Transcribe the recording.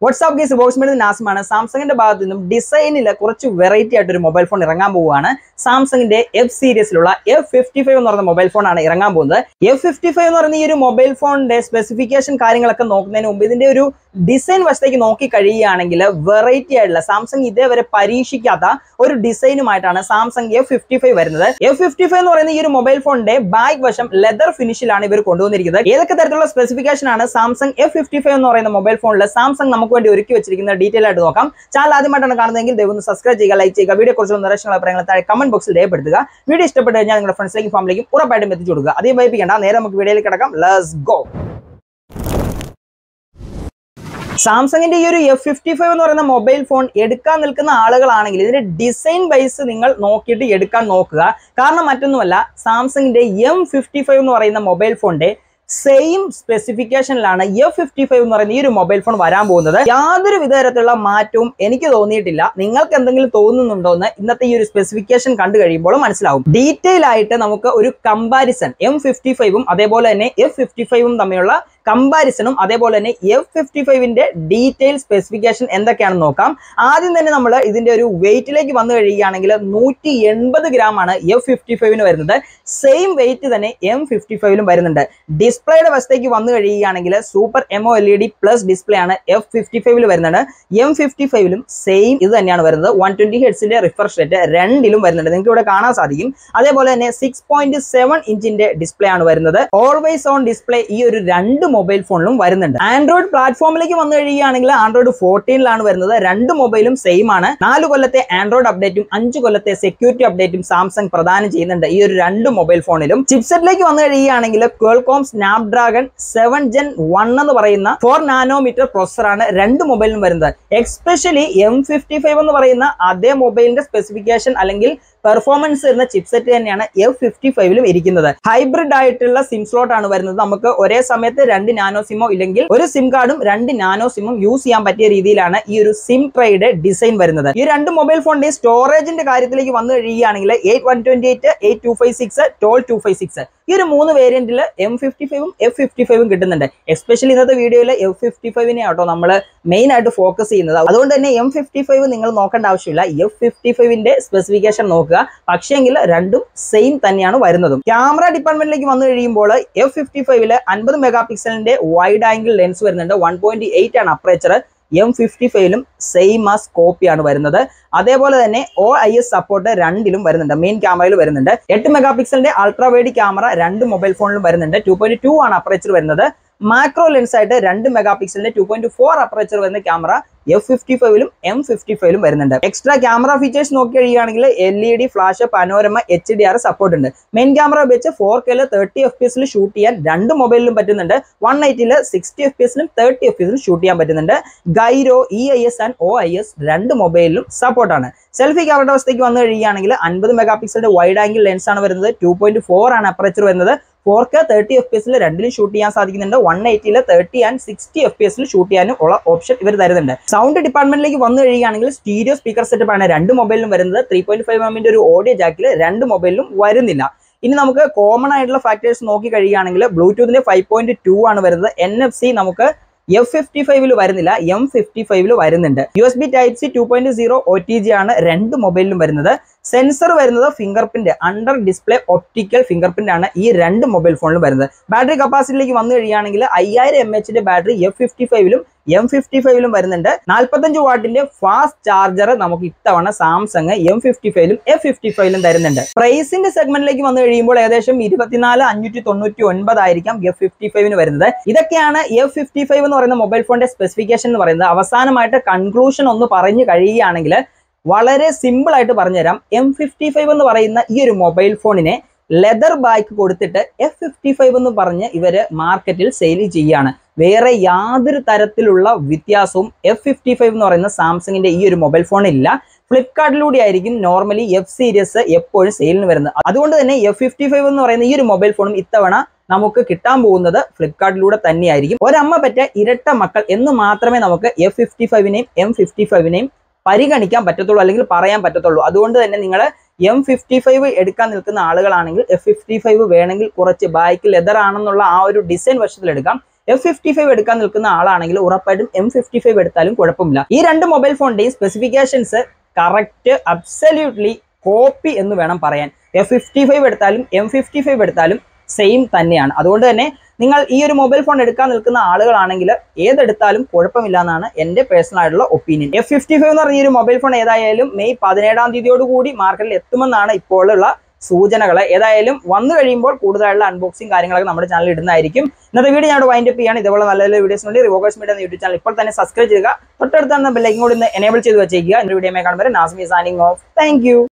WhatsApp case box നാസമാണ് സാംസങ്ങിന്റെ ഭാഗത്ത് നിന്നും ഡിസൈനിൽ കുറച്ച് വെറൈറ്റി ആയിട്ട് ഒരു മൊബൈൽ ഫോൺ ഇറങ്ങാൻ പോവുകയാണ് സാംസങ്ങിന്റെ എഫ് സീരീസിലുള്ള എഫ് ഫിഫ്റ്റി ഫൈവ് എന്ന് പറയുന്ന മൊബൈൽ ഫോൺ ആണ് ഇറങ്ങാൻ പോകുന്നത് എഫ് ഫിഫ്റ്റി ഫൈവ് എന്ന് പറയുന്ന ഈ ഒരു മൊബൈൽ ഫോണിന്റെ സ്പെസിഫിക്കേഷൻ കാര്യങ്ങളൊക്കെ നോക്കുന്നതിന് മുമ്പ് ഇതിന്റെ ഒരു ഡിസൈൻ വശത്തേക്ക് നോക്കി കഴിയുകയാണെങ്കിൽ വെറൈറ്റി ആയിട്ടുള്ള സാംസങ് ഇതേവരെ പരീക്ഷിക്കാത്ത ഒരു ഡിസൈനുമായിട്ടാണ് സാംസങ് എഫ് ഫിഫ്റ്റി ഫൈവ് വരുന്നത് എഫ് ഫിഫ്റ്റി ഫൈവ് എന്ന് പറയുന്ന ഈ ഒരു മൊബൈൽ ഫോണിന്റെ ബാക്ക് വശം ലെതർ ഫിനിഷിലാണ് ഇവർ കൊണ്ടുവന്നിരിക്കുന്നത് ഏതൊക്കെ തരത്തിലുള്ള സ്പെസിഫിക്കേഷൻ ആണ് സാംസങ് എഫ് ഫിഫ്റ്റി ഫൈവ് എന്ന് പറയുന്ന മൊബൈൽ ഫോണിൽ സാംസങ് നമുക്ക് വേണ്ടി ഒരുക്കി വെച്ചിരിക്കുന്ന ഡീറ്റെയിൽ ആയിട്ട് നോക്കാം ചാനൽ ആദ്യമായിട്ടാണ് കാണുന്നതെങ്കിൽ ദയവ് ഒന്ന് സബ്സ്ക്രൈബ് ചെയ്യുക ലൈക്ക് ചെയ്യുക വീഡിയോ കുറിച്ചുള്ള നിർദ്ദേശങ്ങൾ അഭിപ്രായങ്ങൾ താഴെ കമന്റ് ബോക്സിൽ രേഖപ്പെടുത്തുക വീഡിയോ ഇഷ്ടപ്പെട്ട് കഴിഞ്ഞാൽ നിങ്ങളുടെ ഫ്രണ്ട്സിലേക്കും ഫാമിലിക്കും ഉറപ്പായിട്ടും എത്തിച്ചു കൊടുക്കുക അധികം വൈപ്പിക്കേണ്ട നേരെ നമുക്ക് വീഡിയോയിലേക്ക് കിടക്കാം ലെറ്റ്സ് ഗോ സാംസങ്ങിന്റെ ഈ ഒരു എഫ് ഫിഫ്റ്റി ഫൈവ് എന്ന് പറയുന്ന മൊബൈൽ ഫോൺ എടുക്കാൻ നിൽക്കുന്ന ആളുകളാണെങ്കിൽ ഇതിന്റെ ഡിസൈൻ ബൈസ് നിങ്ങൾ നോക്കിയിട്ട് എടുക്കാൻ നോക്കുക കാരണം മറ്റൊന്നുമല്ല സാംസങ്ങിന്റെ എം ഫിഫ്റ്റി ഫൈവ് എന്ന് പറയുന്ന മൊബൈൽ ഫോണിന്റെ സെയിം സ്പെസിഫിക്കേഷനിലാണ് എഫ് ഫിഫ്റ്റി ഫൈവ് എന്ന് പറയുന്ന ഈ ഒരു മൊബൈൽ ഫോൺ വരാൻ പോകുന്നത് യാതൊരു വിധ തരത്തിലുള്ള മാറ്റവും എനിക്ക് തോന്നിയിട്ടില്ല നിങ്ങൾക്ക് എന്തെങ്കിലും തോന്നുന്നുണ്ടോ എന്ന് ഇന്നത്തെ ഈ ഒരു സ്പെസിഫിക്കേഷൻ കണ്ടു കഴിയുമ്പോൾ മനസ്സിലാവും ഡീറ്റെയിൽ ആയിട്ട് നമുക്ക് ഒരു കമ്പാരിസൺ എം ഫിഫ്റ്റി ഫൈവും അതേപോലെ തന്നെ എഫ് ഫിഫ്റ്റി ഫൈവും തമ്മിലുള്ള കമ്പാരിസണും അതേപോലെ തന്നെ എഫ് ഫിഫ്റ്റി ഫൈവിന്റെ ഡീറ്റെയിൽ സ്പെസിഫിക്കേഷൻ എന്തൊക്കെയാണെന്ന് നോക്കാം ആദ്യം തന്നെ നമ്മൾ ഇതിന്റെ ഒരു വെയിറ്റിലേക്ക് വന്നു കഴിയുകയാണെങ്കിൽ നൂറ്റി എൺപത് ഗ്രാം ആണ് എഫ് ഫിഫ്റ്റി ഫൈവിന് വരുന്നത് സെയിം വെയിറ്റ് തന്നെ എം ഫിഫ്റ്റി ഫൈവിലും വരുന്നുണ്ട് ഡിസ്പ്ലേയുടെ വശത്തേക്ക് വന്നു കഴിയുകയാണെങ്കിൽ super L E AMOLED plus display ആണ് എഫ് ഫിഫ്റ്റി ഫൈവിൽ വരുന്നത് എം ഫിഫ്റ്റി ഫൈവിലും സെയിം ഇത് തന്നെയാണ് വരുന്നത് വൺ ട്വന്റി ഹെഡ്സിന്റെ റിഫ്രഷ് റേറ്റ് രണ്ടിലും വരുന്നുണ്ട് നിങ്ങൾക്ക് ഇവിടെ കാണാൻ സാധിക്കും അതേപോലെ തന്നെ സിക്സ് പോയിന്റ് സെവൻ ഇഞ്ചിന്റെ ഡിസ്പ്ലേ ആണ് വരുന്നത് ഓൾവേസ് ഓൺ ഡിസ്പ്ലേ ഈ ഒരു രണ്ട് മൊബൈൽ ഫോണിലും വരുന്നുണ്ട് ആൻഡ്രോയിഡ് പ്ലാറ്റ്ഫോമിലേക്ക് വന്നു കഴിയുകയാണെങ്കിൽ ആൻഡ്രോയിഡ് ഫോർട്ടീനിലാണ് വരുന്നത് രണ്ട് മൊബൈലും സെയിം ആണ് നാല് കൊല്ലത്തെ ആൻഡ്രോയിഡ് അപ്ഡേറ്റും അഞ്ച് കൊല്ലത്തെ സെക്യൂരിറ്റി അപ്ഡേറ്റും സാംസങ് പ്രദാനം ചെയ്യുന്നുണ്ട് ഈ ഒരു രണ്ട് മൊബൈൽ ഫോണിലും ചിപ്സെറ്റിലേക്ക് വന്നു കഴിയുകയാണെങ്കിൽ Qualcomm Snapdragon seven gen one എന്ന് പറയുന്ന ഫോർ നാനോമീറ്റർ പ്രൊസറാണ് രണ്ട് മൊബൈലിലും വരുന്നത് എക്സ്പെഷ്യലി എം ഫിഫ്റ്റി ഫൈവ് എന്ന് പറയുന്ന അതേ മൊബൈലിന്റെ സ്പെസിഫിക്കേഷൻ അല്ലെങ്കിൽ പെർഫോമൻസ് വരുന്ന ചിപ്സെറ്റ് തന്നെയാണ് എഫ് ഫിഫ്റ്റി ഫൈവിലും ഇരിക്കുന്നത് ഹൈബ്രിഡ് ആയിട്ടുള്ള സിം സ്ലോട്ട് ആണ് വരുന്നത് നമുക്ക് ഒരേ സമയത്ത് രണ്ട് നാനോ സിമോ ഇല്ലെങ്കിൽ ഒരു സിം കാർഡും രണ്ട് നാനോ സിമും യൂസ് ചെയ്യാൻ പറ്റിയ രീതിയിലാണ് ഈ ഒരു സിം ട്രൈയുടെ ഡിസൈൻ വരുന്നത് ഈ രണ്ട് മൊബൈൽ ഫോണിന്റെ സ്റ്റോറേജിന്റെ കാര്യത്തിലേക്ക് വന്നു കഴിയുകയാണെങ്കിൽ eight one twenty eight eight two five six twelve two five six ഈ ഒരു മൂന്ന് വേരിയന്റിൽ എം ഫിഫ്റ്റി ഫൈവും എഫ് ഫിഫ്റ്റി ഫൈവും കിട്ടുന്നുണ്ട് എസ്പെഷ്യലി ഇന്നത്തെ വീഡിയോയിൽ എഫ് ഫിഫ്റ്റി ഫൈവിനെ ആട്ടോ നമ്മൾ മെയിൻ ആയിട്ട് ഫോക്കസ് ചെയ്യുന്നത് അതുകൊണ്ട് തന്നെ എം ഫിഫ്റ്റി ഫൈവ് നിങ്ങൾ നോക്കേണ്ട ആവശ്യമില്ല എഫ് ഫിഫ്റ്റി ഫൈവിന്റെ സ്പെസിഫിക്കേഷൻ നോക്കുക പക്ഷേങ്കിൽ രണ്ടും സെയിം തന്നെയാണ് വരുന്നതും ക്യാമറ ഡിപ്പാർട്ട്മെന്റിലേക്ക് വന്നു കഴിയുമ്പോൾ എഫ് ഫിഫ്റ്റി ഫൈവില് അൻപത് മെഗാ പിക്സലിന്റെ വൈഡ് ആംഗിൾ ലെൻസ് വരുന്നുണ്ട് വൺ പോയിന്റ് എയ്റ്റ് ആണ് അപ്പറേച്ചർ എം ഫിഫ്റ്റി ഫൈവിലും സെയിം ആ കോപ്പിയാണ് വരുന്നത് അതേപോലെ തന്നെ ഒ ഐ എസ് സപ്പോർട്ട് രണ്ടിലും വരുന്നുണ്ട് മെയിൻ ക്യാമറയിൽ വരുന്നുണ്ട് എട്ട് മെഗാ പിക്സലിന്റെ അൾട്രാ വൈഡ് ക്യാമറ രണ്ട് മൊബൈൽ ഫോണിലും വരുന്നുണ്ട് ടു പോയിന്റ് ടു ആണ് അപ്പറേച്ചർ വരുന്നത് മാക്രോ ലെൻസ് ആയിട്ട് രണ്ട് മെഗാ പിക്സലിന്റെ ടു പോയിന്റ് ഫോർ അപ്പറേച്ചർ വരുന്ന ക്യാമറ എഫ് ഫിഫ്റ്റി ഫൈവിലും എം ഫിഫ്റ്റി ഫൈവിലും വരുന്നുണ്ട് എക്സ്ട്രാ ക്യാമറ ഫീച്ചേഴ്സ് നോക്കി കഴിയുകയാണെങ്കിൽ L E D flash panorama H D R support ഉണ്ട് മെയിൻ ക്യാമറ വെച്ച് ഫോർ കെയിൽ തേർട്ടി എഫ് പി എസിൽ ഷൂട്ട് ചെയ്യാൻ രണ്ട് മൊബൈലിലും പറ്റുന്നുണ്ട് വൺ എയ്റ്റിൽ സിക്സ്റ്റി എഫ് പി എസിലും തേർട്ടി എഫ് പി എസിലും ഷൂട്ട് ചെയ്യാൻ പറ്റുന്നുണ്ട് gyro E I S and O I S രണ്ട് മൊബൈലിലും സപ്പോർട്ടാണ് സെൽഫി ക്യാമറയുടെ അവസ്ഥയ്ക്ക് വന്നു കഴിയുകയാണെങ്കിൽ അൻപത് മെഗാ പിക്സലിന്റെ വൈഡ് ആംഗിൾ ലെൻസ് ആണ് വരുന്നത് ടു പോയിന്റ് ഫോർ ആണ് അപ്പറേച്ചർ വരുന്നത് four K thirty F P എസിൽ രണ്ടിലും ഷൂട്ട് ചെയ്യാൻ സാധിക്കുന്നുണ്ട് വൺ എയ്റ്റിയിൽ thirty and sixty F P എസിൽ ഷൂട്ട് ചെയ്യാനും ഉള്ള ഓപ്ഷൻ ഇവർ തരുന്നുണ്ട് സൗണ്ട് ഡിപ്പാർട്ട്മെന്റിലേക്ക് വന്നു കഴിയുകയാണെങ്കിൽ സ്റ്റീരിയോ സ്പീക്കർ സെറ്റപ്പ് ആണ് രണ്ട് മൊബൈലിലും വരുന്നത് ത്രീ പോയിന്റ് ഫൈവ് എമ്മിന്റെ ഒരു ഓഡിയോ ജാക്കിൽ രണ്ട് മൊബൈലിലും വരുന്നില്ല ഇനി നമുക്ക് കോമൺ ആയിട്ടുള്ള ഫാക്ടേഴ്സ് നോക്കി കഴിയുകയാണെങ്കിൽ ബ്ലൂടൂത്തിന്റെ ഫൈവ് പോയിന്റ് ടു ആണ് വരുന്നത് എൻ എഫ് സി നമുക്ക് എഫ് ഫിഫ്റ്റി ഫൈവിൽ വരുന്നില്ല എം ഫിഫ്റ്റി ഫൈവിൽ വരുന്നുണ്ട് U S B type C two point zero O T G ആണ് രണ്ട് മൊബൈലിലും വരുന്നത് സെൻസർ വരുന്നത് fingerprint under display optical fingerprint ആണ് ഈ രണ്ട് മൊബൈൽ ഫോണിലും വരുന്നത് ബാറ്ററി കപ്പാസിറ്റിയിലേക്ക് വന്നു കഴിയുകയാണെങ്കിൽ അയ്യായിരം എം എച്ചിന്റെ ബാറ്ററി എഫ് ഫിഫ്റ്റി ഫൈവിലും എം ഫിഫ്റ്റി ഫൈവിലും വരുന്നുണ്ട് നാൽപ്പത്തഞ്ച് വാട്ടിന്റെ ഫാസ്റ്റ് ചാർജർ നമുക്ക് ഇത്തവണ സാംസങ് എം ഫിഫ്റ്റി ഫൈവിലും എഫ് ഫിഫ്റ്റി ഫൈവിലും തരുന്നുണ്ട് പ്രൈസിന്റെ സെഗ്മെന്റിലേക്ക് വന്നു കഴിയുമ്പോൾ ഏകദേശം ഇരുപത്തിനാല് അഞ്ഞൂറ്റി തൊണ്ണൂറ്റി ഒൻപതായിരിക്കാം എഫ് ഫിഫ്റ്റി ഫൈവിന് വരുന്നത് ഇതൊക്കെയാണ് എഫ് ഫിഫ്റ്റി ഫൈവ് എന്ന് പറയുന്ന മൊബൈൽ ഫോണിന്റെ സ്പെസിഫിക്കേഷൻ എന്ന് പറയുന്നത് അവസാനമായിട്ട് കൺക്ലൂഷൻ ഒന്ന് പറഞ്ഞു കഴിയുകയാണെങ്കിൽ വളരെ സിമ്പിൾ ആയിട്ട് പറഞ്ഞുതരാം എം ഫിഫ്റ്റി ഫൈവ് എന്ന് പറയുന്ന ഈ ഒരു മൊബൈൽ ഫോണിനെ ലെതർ ബാക്ക് കൊടുത്തിട്ട് എഫ് ഫിഫ്റ്റി ഫൈവ് എന്ന് പറഞ്ഞ് ഇവര് മാർക്കറ്റിൽ സെയിൽ ചെയ്യാണ് വേറെ യാതൊരു തരത്തിലുള്ള വ്യത്യാസവും എഫ് ഫിഫ്റ്റി ഫൈവ് എന്ന് പറയുന്ന സാംസങ്ങിന്റെ ഈ ഒരു മൊബൈൽ ഫോണില്ല ഫ്ലിപ്കാർട്ടിലൂടെ ആയിരിക്കും നോർമലി എഫ് സീരീസ് എപ്പോഴും സെയിലിന് വരുന്നത് അതുകൊണ്ട് തന്നെ എഫ് ഫിഫ്റ്റി ഫൈവ് എന്ന് പറയുന്ന ഈ ഒരു മൊബൈൽ ഫോണും ഇത്തവണ നമുക്ക് കിട്ടാൻ പോകുന്നത് ഫ്ലിപ്കാർട്ടിലൂടെ തന്നെയായിരിക്കും ഒരമ്മ പറ്റ ഇരട്ട മക്കൾ എന്ന് മാത്രമേ നമുക്ക് എഫ് ഫിഫ്റ്റി ഫൈവിനെയും എം ഫിഫ്റ്റി ഫൈവിനെയും പരിഗണിക്കാൻ പറ്റത്തുള്ളൂ അല്ലെങ്കിൽ പറയാൻ പറ്റത്തുള്ളൂ അതുകൊണ്ട് തന്നെ നിങ്ങൾ എം ഫിഫ്റ്റി ഫൈവ് എടുക്കാൻ നിൽക്കുന്ന ആളുകളാണെങ്കിൽ എഫ് ഫിഫ്റ്റി ഫൈവ് വേണമെങ്കിൽ കുറച്ച് ബാക്ക് ലെതർ ആണെന്നുള്ള ആ ഒരു ഡിസൈൻ വശത്തിൽ എടുക്കാം എഫ് ഫിഫ്റ്റി ഫൈവ് എടുക്കാൻ നിൽക്കുന്ന ആളാണെങ്കിൽ ഉറപ്പായിട്ടും എം ഫിഫ്റ്റി ഫൈവ് എടുത്താലും കുഴപ്പമില്ല ഈ രണ്ട് മൊബൈൽ ഫോണിന്റെയും സ്പെസിഫിക്കേഷൻസ് കറക്റ്റ് അബ്സല്യൂട്ട്ലി കോപ്പി എന്ന് വേണം പറയാൻ എഫ് ഫിഫ്റ്റി ഫൈവ് എടുത്താലും എം ഫിഫ്റ്റി ഫൈവ് എടുത്താലും സെയിം തന്നെയാണ് അതുകൊണ്ട് തന്നെ നിങ്ങൾ ഈ ഒരു മൊബൈൽ ഫോൺ എടുക്കാൻ നിൽക്കുന്ന ആളുകളാണെങ്കിൽ ഏതെടുത്താലും കുഴപ്പമില്ല എന്നാണ് എൻ്റെ പേഴ്സണൽ ആയിട്ടുള്ള ഒപ്പീനിയൻ എഫ് ഫിഫ്റ്റി ഫൈവ് എന്ന് പറഞ്ഞ ഈ ഒരു മൊബൈൽ ഫോൺ ഏതായാലും മെയ് പതിനേഴാം തീയതിയോട് കൂടി മാർക്കറ്റിൽ എത്തുമെന്നാണ് ഇപ്പോഴുള്ള സൂചനകൾ ഏതായാലും വന്നു കഴിയുമ്പോൾ കൂടുതലായിട്ടുള്ള അൺബോക്സിംഗ് കാര്യങ്ങളൊക്കെ നമ്മുടെ ചാനലിൽ ഇടുന്നതായിരിക്കും ഇന്നത്തെ വീഡിയോ ഞാൻ വൈൻഡ് അപ്പ് ചെയ്യാണ് ഇതുപോലെ നല്ല നല്ല വീഡിയോസ് വേണ്ടി റിവോക്കേഴ്സ് മീഡിയ എന്ന യൂട്യൂബ് ചാനൽ ഇപ്പോൾ തന്നെ സബ്സ്ക്രൈബ് ചെയ്യുക തൊട്ടടുത്ത് തന്നെ ബെല്ലൈക്കും കൂടി ഒന്ന് എനേബിൾ ചെയ്ത് വെച്ചേക്കുക എന്റെ വീഡിയോ കാണുമ്പോൾ നാസ്മി സാനിങ് ഓഫ് താങ്ക്